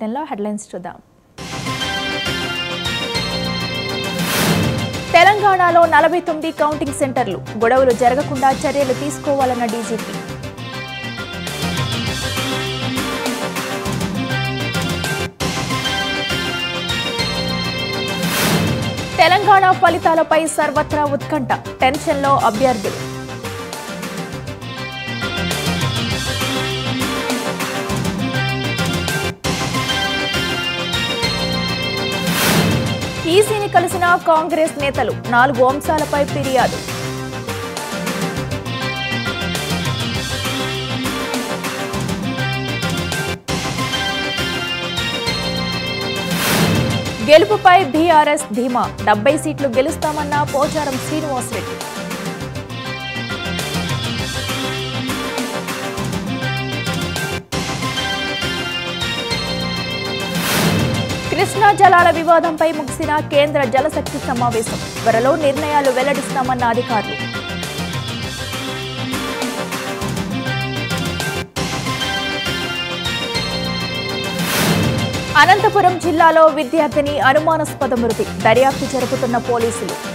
బులెటిన్లో హెడ్లైన్స్ చూద్దాం తెలంగాణలో నలభై తొమ్మిది కౌంటింగ్ సెంటర్లు గొడవలు జరగకుండా చర్యలు తీసుకోవాలన్న డీజీపీ తెలంగాణ ఫలితాలపై సర్వత్రా ఉత్కంఠ టెన్షన్లో అభ్యర్థులు ఈసీని కలిసిన కాంగ్రెస్ నేతలు నాలుగు అంశాలపై ఫిర్యాదు గెలుపుపై బీఆర్ఎస్ ధీమా డెబ్బై సీట్లు గెలుస్తామన్న పోచారం శ్రీనివాసరెడ్డి కృష్ణా జలాల వివాదంపై ముగిసిన కేంద్ర జలశక్తి సమావేశం త్వరలో నిర్ణయాలు వెల్లడిస్తామన్న అధికారులు అనంతపురం జిల్లాలో విద్యార్థిని అనుమానాస్పద మృతి దర్యాప్తు జరుపుతున్న పోలీసులు